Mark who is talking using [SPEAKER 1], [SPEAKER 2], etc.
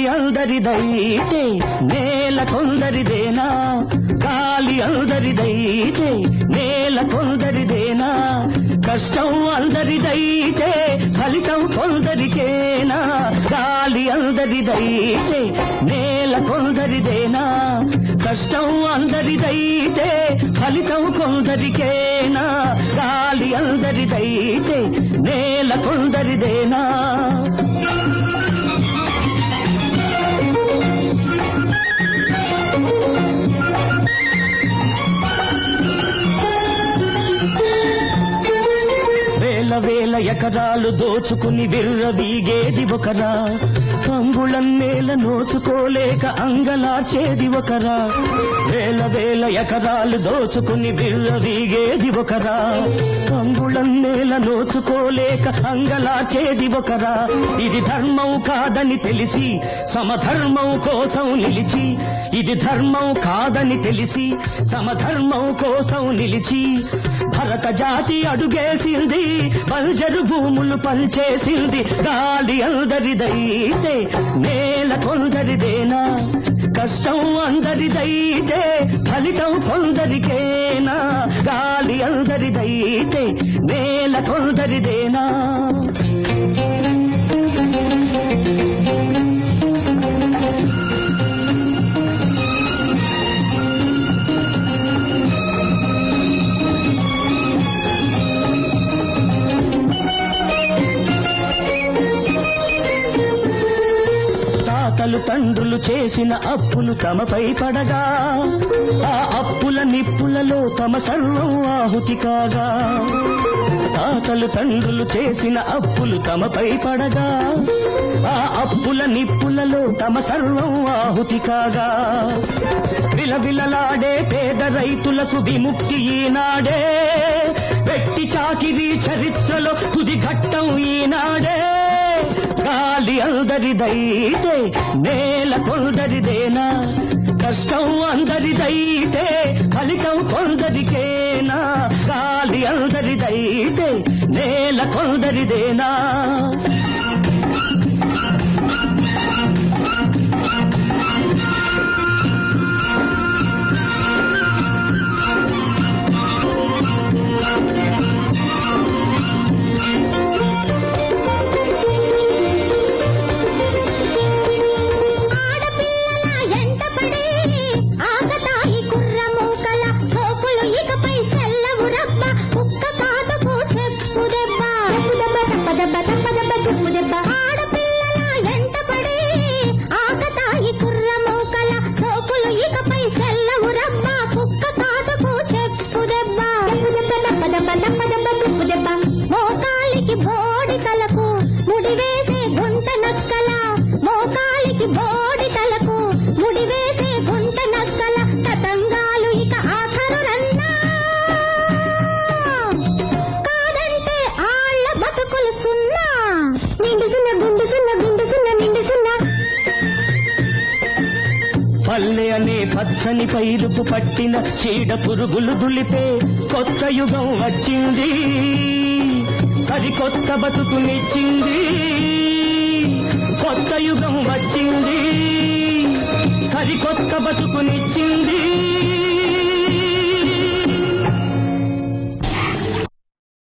[SPEAKER 1] అందరిదైతే నేల కొందరిదేనా గాలి అందరిదైతే నేల కొందరిదేనా కష్టం అందరిదైతే ఫలితం కొందరికేనా గాలి అందరిదైతే నేల కొందరిదేనా కష్టం అందరిదైతే ఫలితం కొందరికేనా గాలి అందరిదైతే నేల కొందరిదేనా వేల వేల ఎకరాలు దోచుకుని విర్రవీగేది ఒకరా అంగుళం నేల నోచుకోలేక అంగలార్చేది ఒకరా వేల వేల ఎకరాలు దోచుకుని విర్రవీగేది ఒకరా అంగుళం నేల నోచుకోలేక అంగలార్చేది ఒకరా ఇది ధర్మం కాదని తెలిసి సమధర్మం కోసం నిలిచి ఇది ధర్మం కాదని తెలిసి సమధర్మం కోసం నిలిచి భరత జాతి అడుగేసింది బంజరు భూములు పనిచేసింది గాలి అందరిదైతే నేల కొందరిదేనా కష్టం అందరిదైతే ఫలితం కొందరికేనా గాలి అందరిదైతే నేల కొందరిదేనా తాతలు తండ్రులు చేసిన అప్పులు తమపై పడగా ఆ అప్పుల నిప్పులలో తమ సర్వం ఆహుతి కాగా తాతలు తండ్రులు చేసిన అప్పులు తమపై పడగా ఆ అప్పుల నిప్పులలో తమ సర్వం ఆహుతి కాగా విలవిలలాడే పేద రైతులకు విముక్తి ఈనాడే వెట్టి చాకిరీ చరిత్రలో తుది ఘట్టం ఈనాడే గాలి అందరిదైతే నేల కొందరిదేనా కష్టం అందరిదైతే ఫలితం కొందరికేనా గాలి అందరిదైతే నేల కొందరిదేనా
[SPEAKER 2] ఆడపిల్లల ఎంటపడే ఆగతాయి కుర్ర మూకల సోకులు ఇకపై చెల్లవు రబ్బ కుక్క కాటుకు చెప్పు దెబ్బ చెప్పు దెబ్బ తప్ప దెబ్బ తప్ప దెబ్బ చెప్పు దెబ్బ ఆడపిల్లల ఎంటపడే ఆగతాయి కుర్ర మూకల సోకులు ఇకపై చెల్లవు రబ్బ కుక్క కాటుకు చెప్పు దెబ్బ చెప్పు దెబ్బ తప్ప దెబ్బ తప్ప దెబ్బ చెప్పు దెబ్బ మోకాలికి బోడి తలకు ముడివేసే గుంట నక్కల మోకాలికి బోడి తలకు ముడివేసే గుంట నక్కల తతంగాలు ఇక ఆఖరు రన్నా కాదంటే ఆళ్ళ బతుకులు సున్నా నిండుసున్న గుండుసున్న గుండుసున్న నిండుసున్న
[SPEAKER 1] పల్లె అనే పచ్చని పైరుపు పట్టిన చీడ పురుగులు దులిపే కొత్త యుగం వచ్చింది సరికొత్త బతుకునిచ్చింది కొత్త యుగం వచ్చింది సరికొత్త బతుకునిచ్చింది